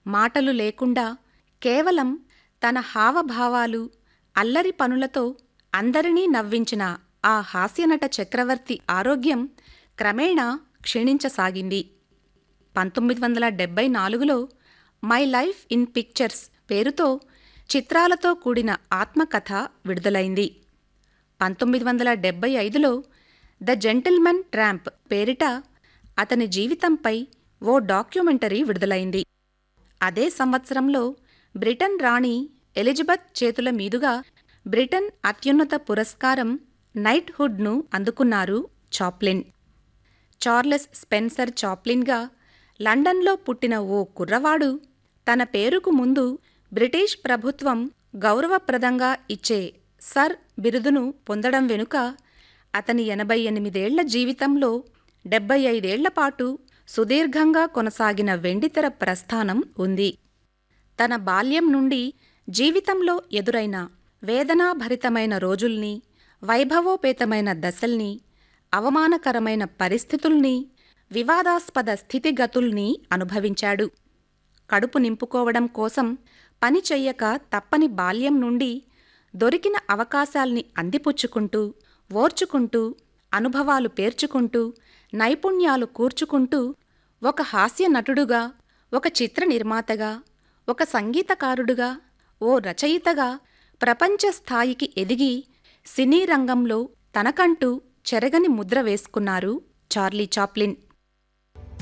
మాటలు లేకుండా కేవలం తన హావభావాలు అల్లరి పనులతో అందరినీ నవ్వించిన ఆ హాస్యనట చక్రవర్తి ఆరోగ్యం క్రమేణా క్షీణించసాగింది పంతొమ్మిది వందల డెబ్బై నాలుగులో మై లైఫ్ ఇన్ పిక్చర్స్ పేరుతో చిత్రాలతో కూడిన ఆత్మకథ విడుదలైంది పంతొమ్మిది వందల డెబ్బై ఐదులో ద జెంటిల్మన్ ట్రాంప్ పేరిట అతని జీవితంపై ఓ డాక్యుమెంటరీ విడుదలైంది అదే సంవత్సరంలో బ్రిటన్ రాణి ఎలిజబెత్ చేతుల మీదుగా బ్రిటన్ అత్యున్నత పురస్కారం నైట్హుడ్ను అందుకున్నారు చాప్లిన్ చార్లెస్ స్పెన్సర్ చాప్లిన్గా లండన్లో పుట్టిన ఓ కుర్రవాడు తన పేరుకు ముందు బ్రిటిష్ ప్రభుత్వం గౌరవప్రదంగా ఇచ్చే సర్ బిరుదును పొందడం వెనుక అతని ఎనభై ఎనిమిదేళ్ల జీవితంలో డెబ్బై ఐదేళ్ల పాటు సుదీర్ఘంగా కొనసాగిన వెండితెర ప్రస్థానం ఉంది తన బాల్యం నుండి జీవితంలో ఎదురైన వేదనాభరితమైన రోజుల్ని వైభవోపేతమైన దశల్ని అవమానకరమైన పరిస్థితుల్ని వివాదాస్పద స్థితిగతుల్ని అనుభవించాడు కడుపు నింపుకోవడం కోసం పని చెయ్యక తప్పని బాల్యం నుండి దొరికిన అవకాశాల్ని అందిపుచ్చుకుంటూ ఓర్చుకుంటూ అనుభవాలు పేర్చుకుంటూ నైపుణ్యాలు కూర్చుకుంటూ ఒక హాస్య నటుడుగా ఒక చిత్ర నిర్మాతగా ఒక సంగీతకారుడుగా ఓ రచయితగా ప్రపంచ స్థాయికి ఎదిగి సినీ రంగంలో తనకంటూ చెరగని ముద్ర వేసుకున్నారు చార్లీ చాప్లిన్